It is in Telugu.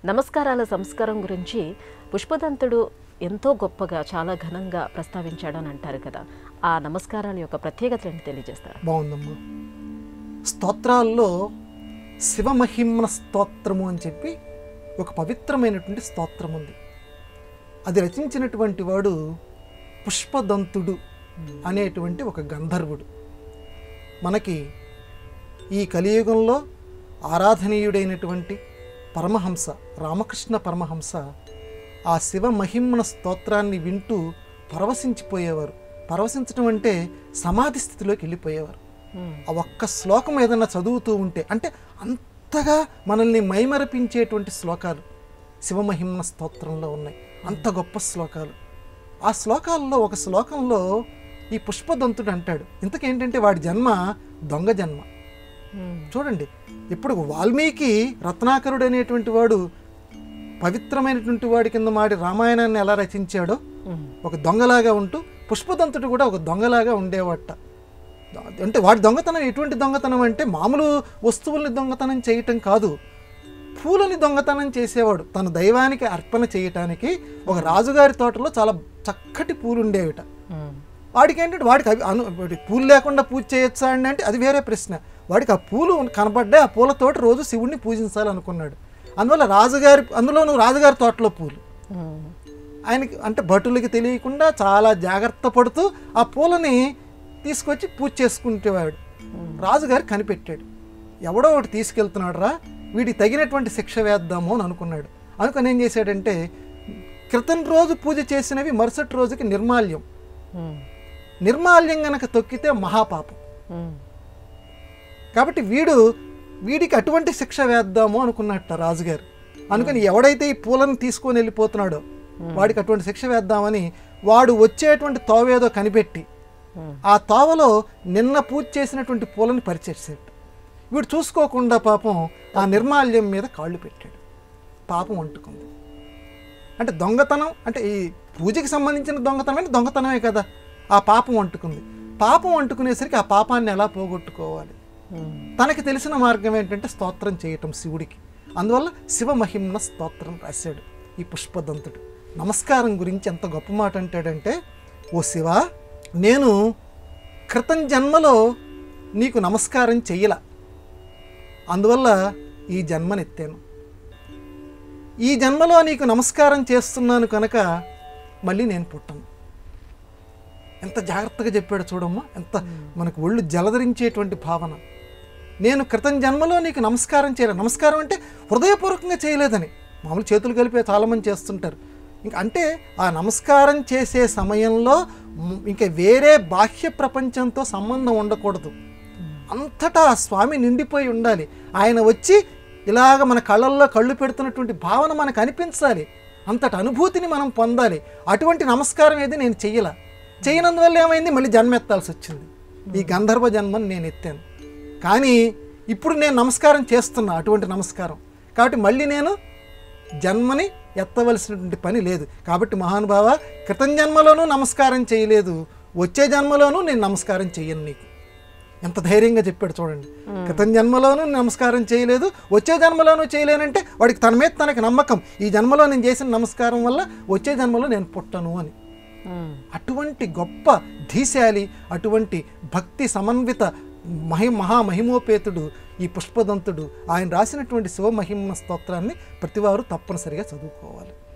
నమస్కారాల సంస్కారం గురించి పుష్పదంతుడు ఎంతో గొప్పగా చాలా ఘనంగా ప్రస్తావించాడని అంటారు కదా ఆ నమస్కారాల యొక్క ప్రత్యేకత ఏంటి తెలియజేస్తారు బాగుందమ్మా స్తోత్రాల్లో శివమహిమ్న స్తోత్రము అని చెప్పి ఒక పవిత్రమైనటువంటి స్తోత్రం ఉంది అది రచించినటువంటి వాడు పుష్పదంతుడు అనేటువంటి ఒక గంధర్వుడు మనకి ఈ కలియుగంలో ఆరాధనీయుడైనటువంటి పరమహంస రామకృష్ణ పరమహంస ఆ శివ మహిమ్న స్తోత్రాన్ని వింటూ పరవశించిపోయేవారు పరవశించడం అంటే సమాధి స్థితిలోకి వెళ్ళిపోయేవారు ఆ ఒక్క శ్లోకం ఏదన్నా చదువుతూ ఉంటే అంటే అంతగా మనల్ని మైమరపించేటువంటి శ్లోకాలు శివమహిమ్న స్తోత్రంలో ఉన్నాయి అంత గొప్ప శ్లోకాలు ఆ శ్లోకాల్లో ఒక శ్లోకంలో ఈ పుష్పదంతుడు అంటాడు ఇంతకేంటంటే వాడి జన్మ దొంగ జన్మ చూడండి ఇప్పుడు వాల్మీకి రత్నాకరుడు అనేటువంటి వాడు పవిత్రమైనటువంటి వాడి కింద మాడి రామాయణాన్ని ఎలా రచించాడో ఒక దొంగలాగా ఉంటూ పుష్పదంతుడు కూడా ఒక దొంగలాగా ఉండేవాట అంటే వాడి దొంగతనం ఎటువంటి దొంగతనం అంటే మామూలు వస్తువుల్ని దొంగతనం చేయటం కాదు పూలని దొంగతనం చేసేవాడు తన దైవానికి అర్పణ చేయటానికి ఒక రాజుగారి తోటలో చాలా చక్కటి పూలు ఉండేవిట వాడికి ఏంటంటే వాడికి అవి అను వాడి పూలు లేకుండా పూజ చేయొచ్చా అండి అంటే అది వేరే ప్రశ్న వాడికి ఆ పూలు కనబడ్డాయి ఆ పూలతోటి రోజు శివుణ్ణి పూజించాలనుకున్నాడు అందువల్ల రాజుగారి అందులోనూ రాజుగారి తోటలో పూలు ఆయనకి అంటే భటులకి తెలియకుండా చాలా జాగ్రత్త పడుతూ ఆ పూలని తీసుకొచ్చి పూజ చేసుకుంటేవాడు రాజుగారు కనిపెట్టాడు ఎవడో ఒకటి తీసుకెళ్తున్నాడు రా వీడికి తగినటువంటి శిక్ష వేద్దాము అని అనుకున్నాడు అనుకుని ఏం చేశాడంటే క్రితం రోజు పూజ చేసినవి మరుసటి రోజుకి నిర్మాల్యం నిర్మాల్యం గనక తొక్కితే మహాపాపం కాబట్టి వీడు వీడికి అటువంటి శిక్ష వేద్దాము అనుకున్నట్ట రాజుగారు అనుకుని ఎవడైతే ఈ పూలను తీసుకొని వెళ్ళిపోతున్నాడో వాడికి అటువంటి శిక్ష వేద్దామని వాడు వచ్చేటువంటి తోవేదో కనిపెట్టి ఆ తోవలో నిన్న పూజ చేసినటువంటి పూలను పరిచేసాడు వీడు చూసుకోకుండా పాపం ఆ నిర్మాల్యం మీద కాళ్ళు పెట్టాడు పాపం అంటుకుంది అంటే దొంగతనం అంటే ఈ పూజకి సంబంధించిన దొంగతనం అంటే దొంగతనమే కదా ఆ పాపం అంటుకుంది పాపం అంటుకునేసరికి ఆ పాపాన్ని ఎలా పోగొట్టుకోవాలి తనకి తెలిసిన మార్గం ఏంటంటే స్తోత్రం చేయటం శివుడికి అందువల్ల శివమహిమ్న స్తోత్రం రాశాడు ఈ పుష్పదంతుడు నమస్కారం గురించి ఎంత గొప్ప మాట అంటాడంటే ఓ శివ నేను క్రితం జన్మలో నీకు నమస్కారం చెయ్యల అందువల్ల ఈ జన్మనెత్తాను ఈ జన్మలో నీకు నమస్కారం చేస్తున్నాను కనుక మళ్ళీ నేను పుట్టను ఎంత జాగ్రత్తగా చెప్పాడు చూడమ్మా ఎంత మనకు ఒళ్ళు జలధరించేటువంటి భావన నేను క్రితం జన్మలో నీకు నమస్కారం చేయలేదు నమస్కారం అంటే హృదయపూర్వకంగా చేయలేదని మామూలు చేతులు కలిపే చాలామంది చేస్తుంటారు ఇంకా అంటే ఆ నమస్కారం చేసే సమయంలో మ్, ఇంకా వేరే బాహ్య ప్రపంచంతో సంబంధం ఉండకూడదు అంతటా ఆ స్వామి నిండిపోయి ఉండాలి ఆయన వచ్చి ఇలాగ మన కళ్ళల్లో కళ్ళు పెడుతున్నటువంటి భావన మనకు అనిపించాలి అంతటి అనుభూతిని మనం పొందాలి అటువంటి నమస్కారం ఏది నేను చెయ్యల చేయనందువల్ల ఏమైంది మళ్ళీ జన్మ ఎత్తాల్సి వచ్చింది ఈ గంధర్వ జన్మని నేను ఎత్తాను కానీ ఇప్పుడు నేను నమస్కారం చేస్తున్నా అటువంటి నమస్కారం కాబట్టి మళ్ళీ నేను జన్మని ఎత్తవలసినటువంటి పని లేదు కాబట్టి మహానుభావ క్రితం జన్మలోనూ నమస్కారం చేయలేదు వచ్చే జన్మలోనూ నేను నమస్కారం చెయ్యను నీకు ఎంత ధైర్యంగా చెప్పాడు చూడండి క్రితం జన్మలోనూ నమస్కారం చేయలేదు వచ్చే జన్మలోనూ చేయలేనంటే వాడికి తన మీద తనకి నమ్మకం ఈ జన్మలో నేను చేసిన నమస్కారం వల్ల వచ్చే జన్మలో నేను పుట్టను అని అటువంటి గొప్ప ధీశాలి అటువంటి భక్తి సమన్విత మహి మహామహిమోపేతుడు ఈ పుష్పదంతుడు ఆయన రాసినటువంటి శివమహిమ స్తోత్రాన్ని ప్రతివారు తప్పనిసరిగా చదువుకోవాలి